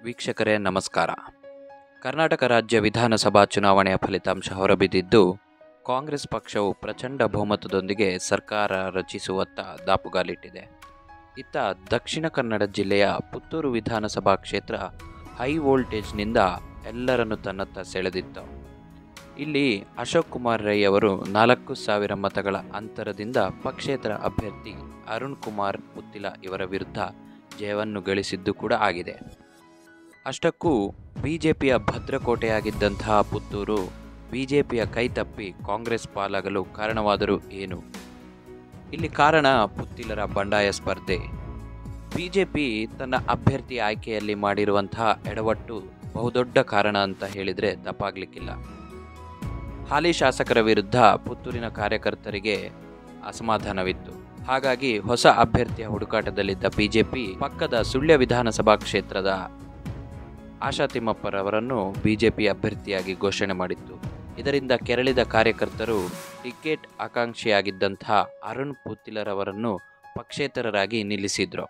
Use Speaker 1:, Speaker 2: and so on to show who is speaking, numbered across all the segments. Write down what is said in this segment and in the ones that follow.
Speaker 1: ವೀಕ್ಷಕರೇ ನಮಸ್ಕಾರ ಕರ್ನಾಟಕ ರಾಜ್ಯ ವಿಧಾನಸಭಾ ಚುನಾವಣೆಯ ಫಲಿತಾಂಶ ಹೊರಬಿದ್ದಿದ್ದು ಕಾಂಗ್ರೆಸ್ ಪಕ್ಷವು ಪ್ರಚಂಡ ಬಹುಮತದೊಂದಿಗೆ ಸರ್ಕಾರ ರಚಿಸುವತ್ತ ದಾಪುಗಾಲಿಟ್ಟಿದೆ ಇತ್ತ ದಕ್ಷಿಣ ಕನ್ನಡ ಜಿಲ್ಲೆಯ ಪುತ್ತೂರು ವಿಧಾನಸಭಾ ಕ್ಷೇತ್ರ ಹೈ ವೋಲ್ಟೇಜ್ನಿಂದ ಎಲ್ಲರನ್ನು ತನ್ನತ್ತ ಸೆಳೆದಿತ್ತು ಇಲ್ಲಿ ಅಶೋಕ್ ಕುಮಾರ್ ರೈ ಅವರು ನಾಲ್ಕು ಸಾವಿರ ಮತಗಳ ಅಂತರದಿಂದ ಪಕ್ಷೇತರ ಅಭ್ಯರ್ಥಿ ಅರುಣ್ ಕುಮಾರ್ ಪುತ್ತಿಲ ಇವರ ವಿರುದ್ಧ ಜಯವನ್ನು ಗಳಿಸಿದ್ದು ಕೂಡ ಆಗಿದೆ ಅಷ್ಟಕ್ಕೂ ಬಿಜೆಪಿಯ ಭದ್ರಕೋಟೆಯಾಗಿದ್ದಂತಹ ಪುತ್ತೂರು ಬಿಜೆಪಿಯ ಕೈತಪ್ಪಿ ಕಾಂಗ್ರೆಸ್ ಪಾಲಾಗಲು ಕಾರಣವಾದರೂ ಏನು ಇಲ್ಲಿ ಕಾರಣ ಪುತ್ತಿಲರ ಬಂಡಾಯ ಸ್ಪರ್ಧೆ ಬಿಜೆಪಿ ತನ್ನ ಅಭ್ಯರ್ಥಿ ಆಯ್ಕೆಯಲ್ಲಿ ಮಾಡಿರುವಂತಹ ಎಡವಟ್ಟು ಬಹುದೊಡ್ಡ ಕಾರಣ ಅಂತ ಹೇಳಿದರೆ ತಪ್ಪಾಗ್ಲಿಕ್ಕಿಲ್ಲ ಹಾಲಿ ಶಾಸಕರ ವಿರುದ್ಧ ಪುತ್ತೂರಿನ ಕಾರ್ಯಕರ್ತರಿಗೆ ಅಸಮಾಧಾನವಿತ್ತು ಹಾಗಾಗಿ ಹೊಸ ಅಭ್ಯರ್ಥಿಯ ಹುಡುಕಾಟದಲ್ಲಿದ್ದ ಬಿಜೆಪಿ ಪಕ್ಕದ ಸುಳ್ಯ ವಿಧಾನಸಭಾ ಕ್ಷೇತ್ರದ ಆಶಾ ತಿಮ್ಮಪ್ಪರವರನ್ನು ಬಿಜೆಪಿ ಅಭ್ಯರ್ಥಿಯಾಗಿ ಘೋಷಣೆ ಮಾಡಿತ್ತು ಇದರಿಂದ ಕೆರಳಿದ ಕಾರ್ಯಕರ್ತರು ಟಿಕೆಟ್ ಆಕಾಂಕ್ಷಿಯಾಗಿದ್ದಂತಹ ಅರುಣ್ ಪುತ್ತಿಲರವರನ್ನು ಪಕ್ಷೇತರರಾಗಿ ನಿಲ್ಲಿಸಿದ್ರು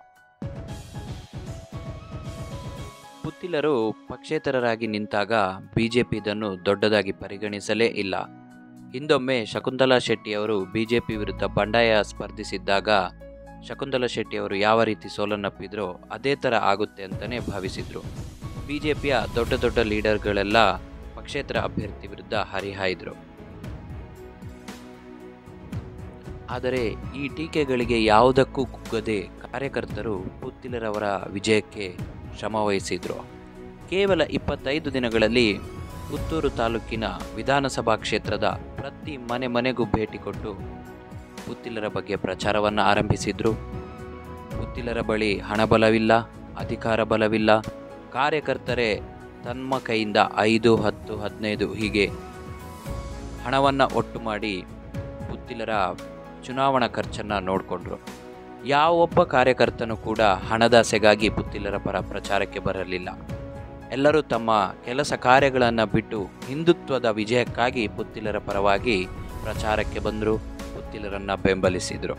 Speaker 1: ಪುತ್ತಿಲರು ಪಕ್ಷೇತರರಾಗಿ ನಿಂತಾಗ ಬಿಜೆಪಿ ಇದನ್ನು ದೊಡ್ಡದಾಗಿ ಪರಿಗಣಿಸಲೇ ಇಲ್ಲ ಹಿಂದೊಮ್ಮೆ ಶಕುಂತಲಾ ಶೆಟ್ಟಿಯವರು ಬಿಜೆಪಿ ವಿರುದ್ಧ ಬಂಡಾಯ ಸ್ಪರ್ಧಿಸಿದ್ದಾಗ ಶಕುಂತಲಾ ಶೆಟ್ಟಿಯವರು ಯಾವ ರೀತಿ ಸೋಲನ್ನಪ್ಪಿದ್ರೋ ಅದೇ ಥರ ಆಗುತ್ತೆ ಅಂತಲೇ ಭಾವಿಸಿದ್ರು ಬಿಜೆಪಿಯ ದೊಡ್ಡ ದೊಡ್ಡ ಲೀಡರ್ಗಳೆಲ್ಲ ಪಕ್ಷೇತರ ಅಭ್ಯರ್ಥಿ ವಿರುದ್ಧ ಹರಿಹಾಯ್ದರು ಆದರೆ ಈ ಟೀಕೆಗಳಿಗೆ ಯಾವುದಕ್ಕೂ ಕುಗ್ಗದೆ ಕಾರ್ಯಕರ್ತರು ಪುತ್ತಿಲರವರ ವಿಜಯಕ್ಕೆ ಶ್ರಮವಹಿಸಿದ್ರು ಕೇವಲ ಇಪ್ಪತ್ತೈದು ದಿನಗಳಲ್ಲಿ ಪುತ್ತೂರು ತಾಲೂಕಿನ ವಿಧಾನಸಭಾ ಕ್ಷೇತ್ರದ ಪ್ರತಿ ಮನೆ ಮನೆಗೂ ಭೇಟಿ ಕೊಟ್ಟು ಪುತ್ತಿಲರ ಬಗ್ಗೆ ಪ್ರಚಾರವನ್ನು ಆರಂಭಿಸಿದ್ರು ಪುತ್ತಿಲರ ಬಳಿ ಹಣಬಲವಿಲ್ಲ ಅಧಿಕಾರ ಬಲವಿಲ್ಲ ಕಾರ್ಯಕರ್ತರೇ ತಮ್ಮ ಕೈಯಿಂದ ಐದು ಹತ್ತು ಹದಿನೈದು ಹೀಗೆ ಹಣವನ್ನು ಒಟ್ಟು ಮಾಡಿ ಪುತ್ತಿಲರ ಚುನಾವಣಾ ಖರ್ಚನ್ನು ನೋಡಿಕೊಂಡ್ರು ಯಾವೊಬ್ಬ ಕಾರ್ಯಕರ್ತನೂ ಕೂಡ ಹಣದಾಸೆಗಾಗಿ ಪುತ್ತಿಲರ ಪರ ಪ್ರಚಾರಕ್ಕೆ ಬರಲಿಲ್ಲ ಎಲ್ಲರೂ ತಮ್ಮ ಕೆಲಸ ಕಾರ್ಯಗಳನ್ನು ಬಿಟ್ಟು ಹಿಂದುತ್ವದ ವಿಜಯಕ್ಕಾಗಿ ಪುತ್ತಿಲರ ಪರವಾಗಿ ಪ್ರಚಾರಕ್ಕೆ ಬಂದರು ಪುತ್ತಿಲರನ್ನು ಬೆಂಬಲಿಸಿದರು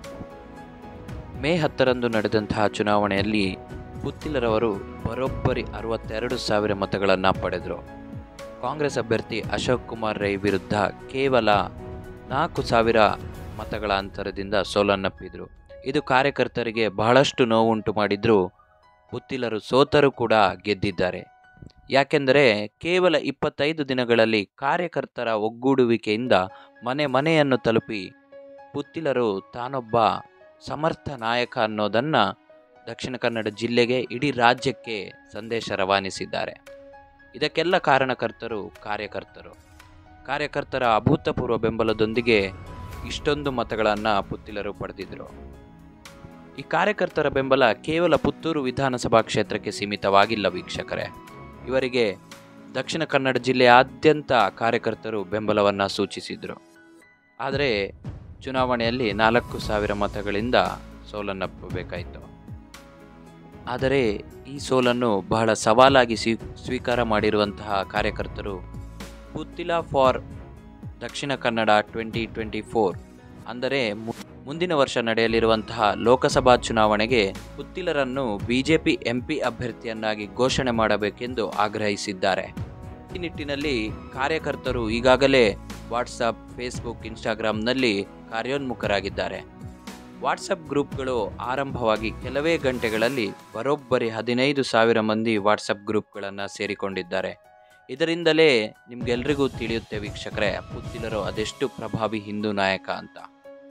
Speaker 1: ಮೇ ಹತ್ತರಂದು ನಡೆದಂತಹ ಚುನಾವಣೆಯಲ್ಲಿ ಪುತ್ತಿಲರವರು ಬರೋಬ್ಬರಿ ಅರವತ್ತೆರಡು ಸಾವಿರ ಮತಗಳನ್ನು ಪಡೆದರು ಕಾಂಗ್ರೆಸ್ ಅಭ್ಯರ್ಥಿ ಅಶೋಕ್ ಕುಮಾರ್ ರೈ ವಿರುದ್ಧ ಕೇವಲ ನಾಲ್ಕು ಸಾವಿರ ಮತಗಳ ಅಂತರದಿಂದ ಸೋಲನ್ನಪ್ಪಿದರು ಇದು ಕಾರ್ಯಕರ್ತರಿಗೆ ಬಹಳಷ್ಟು ನೋವುಂಟು ಮಾಡಿದ್ರು ಪುತ್ತಿಲರು ಸೋತರು ಕೂಡ ಗೆದ್ದಿದ್ದಾರೆ ಯಾಕೆಂದರೆ ಕೇವಲ ಇಪ್ಪತ್ತೈದು ದಿನಗಳಲ್ಲಿ ಕಾರ್ಯಕರ್ತರ ಒಗ್ಗೂಡುವಿಕೆಯಿಂದ ಮನೆ ಮನೆಯನ್ನು ತಲುಪಿ ಪುತ್ತಿಲರು ತಾನೊಬ್ಬ ಸಮರ್ಥ ನಾಯಕ ಅನ್ನೋದನ್ನು ದಕ್ಷಿಣ ಕನ್ನಡ ಜಿಲ್ಲೆಗೆ ಇಡೀ ರಾಜ್ಯಕ್ಕೆ ಸಂದೇಶ ರವಾನಿಸಿದ್ದಾರೆ ಇದಕ್ಕೆಲ್ಲ ಕಾರಣಕರ್ತರು ಕಾರ್ಯಕರ್ತರು ಕಾರ್ಯಕರ್ತರ ಅಭೂತಪೂರ್ವ ಬೆಂಬಲದೊಂದಿಗೆ ಇಷ್ಟೊಂದು ಮತಗಳನ್ನು ಪುತ್ತಿಲರು ಪಡೆದಿದ್ದರು ಈ ಕಾರ್ಯಕರ್ತರ ಬೆಂಬಲ ಕೇವಲ ಪುತ್ತೂರು ವಿಧಾನಸಭಾ ಕ್ಷೇತ್ರಕ್ಕೆ ಸೀಮಿತವಾಗಿಲ್ಲ ವೀಕ್ಷಕರೇ ಇವರಿಗೆ ದಕ್ಷಿಣ ಕನ್ನಡ ಜಿಲ್ಲೆಯಾದ್ಯಂತ ಕಾರ್ಯಕರ್ತರು ಬೆಂಬಲವನ್ನು ಸೂಚಿಸಿದರು ಆದರೆ ಚುನಾವಣೆಯಲ್ಲಿ ನಾಲ್ಕು ಸಾವಿರ ಮತಗಳಿಂದ ಸೋಲನ್ನಪ್ಪಬೇಕಾಯಿತು ಆದರೆ ಈ ಸೋಲನ್ನು ಬಹಳ ಸವಾಲಾಗಿ ಸ್ವೀ ಸ್ವೀಕಾರ ಮಾಡಿರುವಂತಹ ಕಾರ್ಯಕರ್ತರು ಪುತ್ತಿಲ ಫಾರ್ ದಕ್ಷಿಣ ಕನ್ನಡ ಟ್ವೆಂಟಿ ಟ್ವೆಂಟಿ ಫೋರ್ ಅಂದರೆ ಮುಂದಿನ ವರ್ಷ ನಡೆಯಲಿರುವಂತಹ ಲೋಕಸಭಾ ಚುನಾವಣೆಗೆ ಪುತ್ತಿಲರನ್ನು ಬಿಜೆಪಿ ಎಂಪಿ ಅಭ್ಯರ್ಥಿಯನ್ನಾಗಿ ಘೋಷಣೆ ಮಾಡಬೇಕೆಂದು ಆಗ್ರಹಿಸಿದ್ದಾರೆ ಈ ನಿಟ್ಟಿನಲ್ಲಿ ಕಾರ್ಯಕರ್ತರು ಈಗಾಗಲೇ ವಾಟ್ಸಪ್ ಫೇಸ್ಬುಕ್ ಇನ್ಸ್ಟಾಗ್ರಾಂನಲ್ಲಿ ಕಾರ್ಯೋನ್ಮುಖರಾಗಿದ್ದಾರೆ ವಾಟ್ಸಪ್ ಗ್ರೂಪ್ಗಳು ಆರಂಭವಾಗಿ ಕೆಲವೇ ಗಂಟೆಗಳಲ್ಲಿ ಬರೋಬ್ಬರಿ ಹದಿನೈದು ಸಾವಿರ ಮಂದಿ ವಾಟ್ಸಪ್ ಗ್ರೂಪ್ಗಳನ್ನು ಸೇರಿಕೊಂಡಿದ್ದಾರೆ ಇದರಿಂದಲೇ ನಿಮ್ಗೆಲ್ರಿಗೂ ತಿಳಿಯುತ್ತೆ ವೀಕ್ಷಕರೇ ಪುತ್ತಿಲರು ಅದೆಷ್ಟು ಪ್ರಭಾವಿ ಹಿಂದೂ ನಾಯಕ ಅಂತ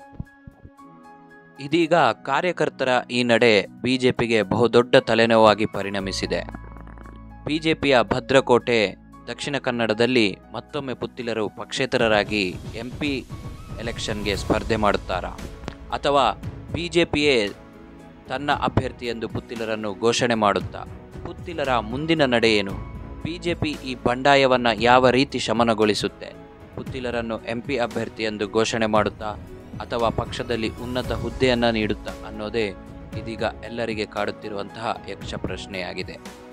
Speaker 1: ಇದೀಗ ಕಾರ್ಯಕರ್ತರ ಈ ನಡೆ ಬಿಜೆಪಿಗೆ ಬಹುದೊಡ್ಡ ತಲೆನೋವಾಗಿ ಪರಿಣಮಿಸಿದೆ ಬಿಜೆಪಿಯ ಭದ್ರಕೋಟೆ ದಕ್ಷಿಣ ಕನ್ನಡದಲ್ಲಿ ಮತ್ತೊಮ್ಮೆ ಪುತ್ತಿಲರು ಪಕ್ಷೇತರರಾಗಿ ಎಂಪಿ ಎಲೆಕ್ಷನ್ಗೆ ಸ್ಪರ್ಧೆ ಮಾಡುತ್ತಾರಾ ಅಥವಾ ಬಿಜೆಪಿಯೇ ತನ್ನ ಅಭ್ಯರ್ಥಿ ಎಂದು ಪುತ್ತಿಲರನ್ನು ಘೋಷಣೆ ಮಾಡುತ್ತಾ ಪುತ್ತಿಲರ ಮುಂದಿನ ನಡೆ ಏನು ಬಿಜೆಪಿ ಈ ಬಂಡಾಯವನ್ನು ಯಾವ ರೀತಿ ಶಮನಗೊಳಿಸುತ್ತೆ ಪುತ್ತಿಲರನ್ನು ಎಂಪಿ ಅಭ್ಯರ್ಥಿ ಎಂದು ಘೋಷಣೆ ಮಾಡುತ್ತಾ ಅಥವಾ ಪಕ್ಷದಲ್ಲಿ ಉನ್ನತ ಹುದ್ದೆಯನ್ನು ನೀಡುತ್ತಾ ಅನ್ನೋದೇ ಇದೀಗ ಎಲ್ಲರಿಗೆ ಕಾಡುತ್ತಿರುವಂತಹ ಯಕ್ಷ ಪ್ರಶ್ನೆಯಾಗಿದೆ